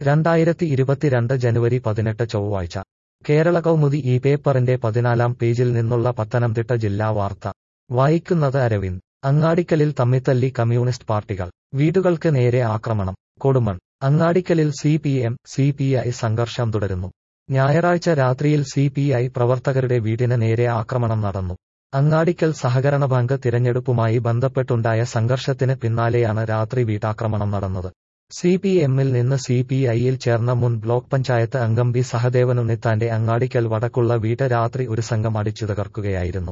രണ്ടായിരത്തി ഇരുപത്തിരണ്ട് ജനുവരി പതിനെട്ട് ചൊവ്വാഴ്ച കേരള കൗമുദി ഈ പേപ്പറിന്റെ പതിനാലാം പേജിൽ നിന്നുള്ള പത്തനംതിട്ട ജില്ലാ വാർത്ത വായിക്കുന്നത് അരവിന്ദ് അങ്ങാടിക്കലിൽ തമ്മിത്തല്ലി കമ്മ്യൂണിസ്റ്റ് പാർട്ടികൾ വീടുകൾക്ക് നേരെ ആക്രമണം കൊടുമൺ അങ്ങാടിക്കലിൽ C P M C P I സംഘർഷം തുടരുന്നു ഞായറാഴ്ച രാത്രിയിൽ സി പി ഐ പ്രവർത്തകരുടെ വീടിന് നേരെ ആക്രമണം നടന്നു അങ്ങാടിക്കൽ സഹകരണ ബാങ്ക് തിരഞ്ഞെടുപ്പുമായി ബന്ധപ്പെട്ടുണ്ടായ സംഘർഷത്തിന് പിന്നാലെയാണ് രാത്രി വീട്ടാക്രമണം നടന്നത് സി പി എമ്മിൽ നിന്ന് സി പി ഐയിൽ ചേർന്ന മുൻ ബ്ലോക്ക് പഞ്ചായത്ത് അംഗം ബി സഹദേവനുണ്ണിത്താന്റെ അങ്ങാടിക്കൽ വടക്കുള്ള വീട്ട് രാത്രി ഒരു സംഘം അടിച്ചു തകർക്കുകയായിരുന്നു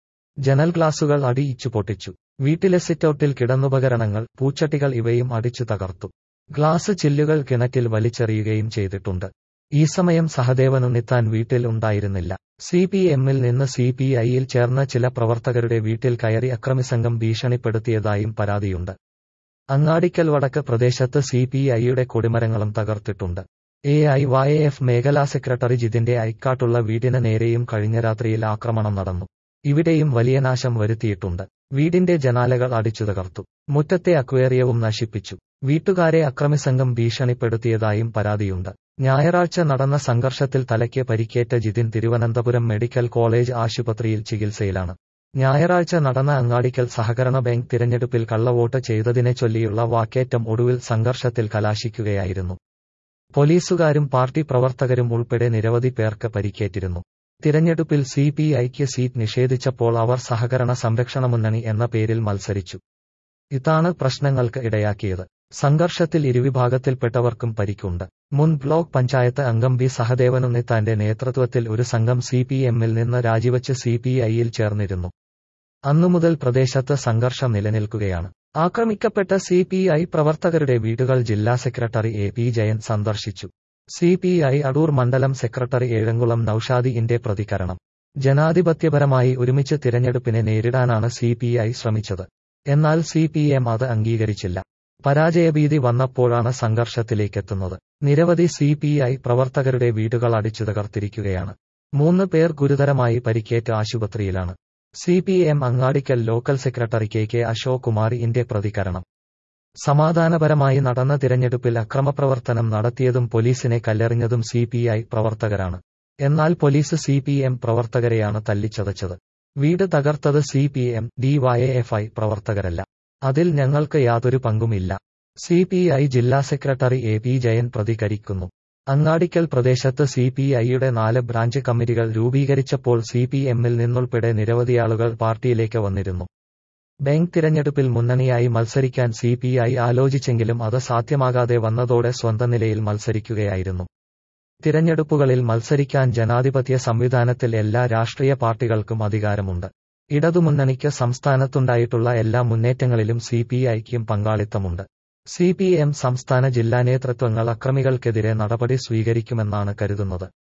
ജനൽ ഗ്ലാസുകൾ അടിയിച്ചു പൊട്ടിച്ചു വീട്ടിലെ സിറ്റൌട്ടിൽ കിടന്നുപകരണങ്ങൾ പൂച്ചട്ടികൾ ഇവയും അടിച്ചു തകർത്തു ഗ്ലാസ് ചില്ലുകൾ കിണറ്റിൽ വലിച്ചെറിയുകയും ചെയ്തിട്ടുണ്ട് ഈ സമയം സഹദേവനുണ്ണിത്താൻ വീട്ടിൽ ഉണ്ടായിരുന്നില്ല സി പി എമ്മിൽ നിന്ന് സി പി ഐയിൽ ചേർന്ന ചില പ്രവർത്തകരുടെ വീട്ടിൽ കയറി അക്രമിസംഘം ഭീഷണിപ്പെടുത്തിയതായും പരാതിയുണ്ട് അങ്ങാടിക്കൽ വടക്ക് പ്രദേശത്ത് സി പി ഐയുടെ കൊടിമരങ്ങളും തകർത്തിട്ടുണ്ട് എ ഐ വൈ എഫ് മേഖലാ സെക്രട്ടറി ജിതിന്റെ ഐക്കാട്ടുള്ള വീടിന് നേരെയും കഴിഞ്ഞ രാത്രിയിൽ ആക്രമണം നടന്നു ഇവിടെയും വലിയ നാശം വരുത്തിയിട്ടുണ്ട് വീടിന്റെ ജനാലകൾ അടിച്ചു തകർത്തു മുറ്റത്തെ അക്വേറിയവും നശിപ്പിച്ചു വീട്ടുകാരെ അക്രമിസംഘം ഭീഷണിപ്പെടുത്തിയതായും പരാതിയുണ്ട് ഞായറാഴ്ച നടന്ന സംഘർഷത്തിൽ തലയ്ക്ക് പരിക്കേറ്റ ജിതിൻ തിരുവനന്തപുരം മെഡിക്കൽ കോളേജ് ആശുപത്രിയിൽ ചികിത്സയിലാണ് ഞായറാഴ്ച നടന്ന അങ്ങാടിക്കൽ സഹകരണ ബാങ്ക് തിരഞ്ഞെടുപ്പിൽ കള്ളവോട്ട് ചെയ്തതിനെ ചൊല്ലിയുള്ള വാക്കേറ്റം ഒടുവിൽ സംഘർഷത്തിൽ കലാശിക്കുകയായിരുന്നു പോലീസുകാരും പാർട്ടി പ്രവർത്തകരും ഉൾപ്പെടെ നിരവധി പേർക്ക് പരിക്കേറ്റിരുന്നു തിരഞ്ഞെടുപ്പിൽ സി പി ഐക്ക് സീറ്റ് നിഷേധിച്ചപ്പോൾ അവർ സഹകരണ സംരക്ഷണ മുന്നണി എന്ന പേരിൽ മത്സരിച്ചു ഇതാണ് പ്രശ്നങ്ങൾക്ക് ഇടയാക്കിയത് സംഘർഷത്തിൽ ഇരുവിഭാഗത്തിൽപ്പെട്ടവർക്കും പരിക്കുണ്ട് മുൻ ബ്ലോക്ക് പഞ്ചായത്ത് അംഗം ബി സഹദേവനുണ്ണിത്താന്റെ നേതൃത്വത്തിൽ ഒരു സംഘം സി പി എമ്മിൽ നിന്ന് രാജിവച്ച് സി പി ഐയിൽ ചേർന്നിരുന്നു അന്നുമുതൽ പ്രദേശത്ത് സംഘർഷം നിലനിൽക്കുകയാണ് ആക്രമിക്കപ്പെട്ട സി പി ഐ പ്രവർത്തകരുടെ വീടുകൾ ജില്ലാ സെക്രട്ടറി എ പി ജയൻ സന്ദർശിച്ചു സി പി ഐ അടൂർ മണ്ഡലം സെക്രട്ടറി ഏഴംകുളം നൌഷാദിന്റെ പ്രതികരണം ജനാധിപത്യപരമായി ഒരുമിച്ച് തിരഞ്ഞെടുപ്പിനെ നേരിടാനാണ് സി പി ഐ ശ്രമിച്ചത് എന്നാൽ സി പി എം അത് അംഗീകരിച്ചില്ല പരാജയഭീതി വന്നപ്പോഴാണ് സംഘർഷത്തിലേക്കെത്തുന്നത് നിരവധി സി പി ഐ പ്രവർത്തകരുടെ വീടുകൾ അടിച്ചു തകർത്തിരിക്കുകയാണ് മൂന്ന് പേർ ഗുരുതരമായി പരിക്കേറ്റ് ആശുപത്രിയിലാണ് C P M Angadikkal local secretary K K Ashok കുമാറിന്റെ പ്രതികരണം സമാധാനപരമായി നടന്ന തിരഞ്ഞെടുപ്പിൽ അക്രമപ്രവർത്തനം നടത്തിയതും പോലീസിനെ കല്ലെറിഞ്ഞതും സി പി ഐ പ്രവർത്തകരാണ് എന്നാൽ പോലീസ് സി പി എം പ്രവർത്തകരെയാണ് തല്ലിച്ചതച്ചത് വീട് തകർത്തത് സി പി എം ഡിവൈഎഫ്ഐ പ്രവർത്തകരല്ല അതിൽ ഞങ്ങൾക്ക് യാതൊരു പങ്കുമില്ല സി പി ഐ ജില്ലാ സെക്രട്ടറി എ പി ജയൻ പ്രതികരിക്കുന്നു അങ്ങാടിക്കൽ പ്രദേശത്ത് സി പി ഐയുടെ നാല് ബ്രാഞ്ച് കമ്മിറ്റികൾ രൂപീകരിച്ചപ്പോൾ സി പി എമ്മിൽ നിന്നുൾപ്പെടെ നിരവധിയാളുകൾ പാർട്ടിയിലേക്ക് വന്നിരുന്നു ബാങ്ക് തിരഞ്ഞെടുപ്പിൽ മുന്നണിയായി മത്സരിക്കാൻ സി പി ഐ ആലോചിച്ചെങ്കിലും അത് സാധ്യമാകാതെ വന്നതോടെ സ്വന്തം നിലയിൽ മത്സരിക്കുകയായിരുന്നു തിരഞ്ഞെടുപ്പുകളിൽ മത്സരിക്കാൻ ജനാധിപത്യ സംവിധാനത്തിൽ എല്ലാ രാഷ്ട്രീയ പാർട്ടികൾക്കും അധികാരമുണ്ട് ഇടതുമുന്നണിക്ക് സംസ്ഥാനത്തുണ്ടായിട്ടുള്ള എല്ലാ മുന്നേറ്റങ്ങളിലും സി പി ഐക്കും പങ്കാളിത്തമുണ്ട് സി പി എം സംസ്ഥാന ജില്ലാ നേതൃത്വങ്ങൾ അക്രമികൾക്കെതിരെ നടപടി സ്വീകരിക്കുമെന്നാണ് കരുതുന്നത്